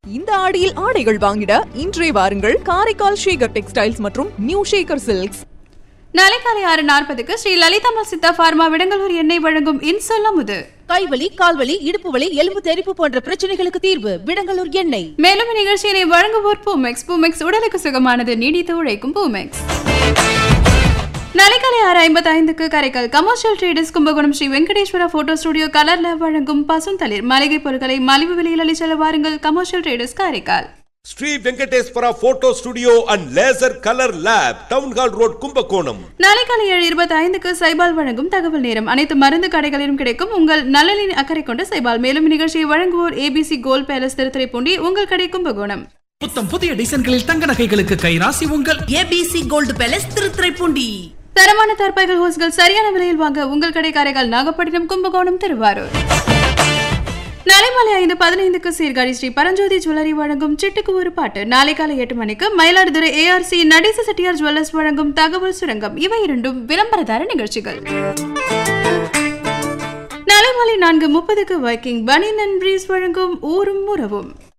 இந்த ஆடியில் ஆடைகள் வாங்கிட இன்றே வாருங்கள் காரைக்கால் ஷேகர் டெக்ஸ்டைல்ஸ் மற்றும் நியூ ஷேகர் சில்க்ஸ் நாளை காலை ஆறு நாற்பதுக்கு ஸ்ரீ லலிதாமல் சித்தா பார்மா விடங்கலூர் எண்ணெய் வழங்கும் இன்சொல்லமுது கைவலி கால்வலி இடுப்பு வலி எலும்பு தெறிப்பு போன்ற பிரச்சனைகளுக்கு தீர்வு விடங்கலூர் எண்ணெய் மேலும் இந்நிகழ்ச்சியினை வழங்குவோர் பூமெக்ஸ் பூமெக்ஸ் உடலுக்கு சுகமானது நீடித்து உழைக்கும் பூமெக்ஸ் நாளை காலை ஆறு ஐம்பத்தி ஐந்துக்கு Karaikal commercial traders Kumbakonam Sri Venkateswara photo studio colour lab வழங்கும் பசுந்தளிர் மளிகை பொருட்களை மலிவு விலையில் அளிச்சல வாருங்கள் commercial traders Karaikal Sri Venkateswara photo studio and laser colour lab town hall road Kumbakonam நாளை காலை ஏழு இருபத்தி ஐந்துக்கு சைபால் வழங்கும் தகவல் நேரம் அனைத்து மருந்து கடைகளிலும் கிடைக்கும் உங்கள் நலனின் அக்கறை கொண்ட சைபால் மேலும் நிகழ்ச்சியை வழங்குவோர் ஏபிசி கோல்ட் பேலஸ் திருத்துறைப்பூண்டி உங்கள் கடை கும்பகோணம் புத்தம் புதிய டிசைன்களில் தங்க நகைகளுக்கு கைராசி உங்கள் ஏபிசி கோல்டு பேலஸ் திருத்துறைப்பூண்டி தரமான தற்பைகள் ஹோஸ்கள் சரியான விலையில் வாங்க உங்கள் கடை காரைக்கால் நாகப்பட்டினம் கும்பகோணம் திருவாரூர் நாளை மாலை ஐந்து பதினைந்துக்கு சீர்காழி ஸ்ரீ பரஞ்சோதி ஜுவல்லரி வழங்கும் சிட்டுக்கு ஒரு பாட்டு நாளை காலை எட்டு மணிக்கு மயிலாடுதுறை ஏஆர்சி நடேச செட்டியார் ஜுவல்லர்ஸ் வழங்கும் தகவல் சுரங்கம் இவை இரண்டும் விளம்பரதார நிகழ்ச்சிகள் நாளை மாலை நான்கு முப்பதுக்கு வைக்கிங் பனின் அண்ட் பிரீஸ் வழங்கும் ஊரும் உறவும்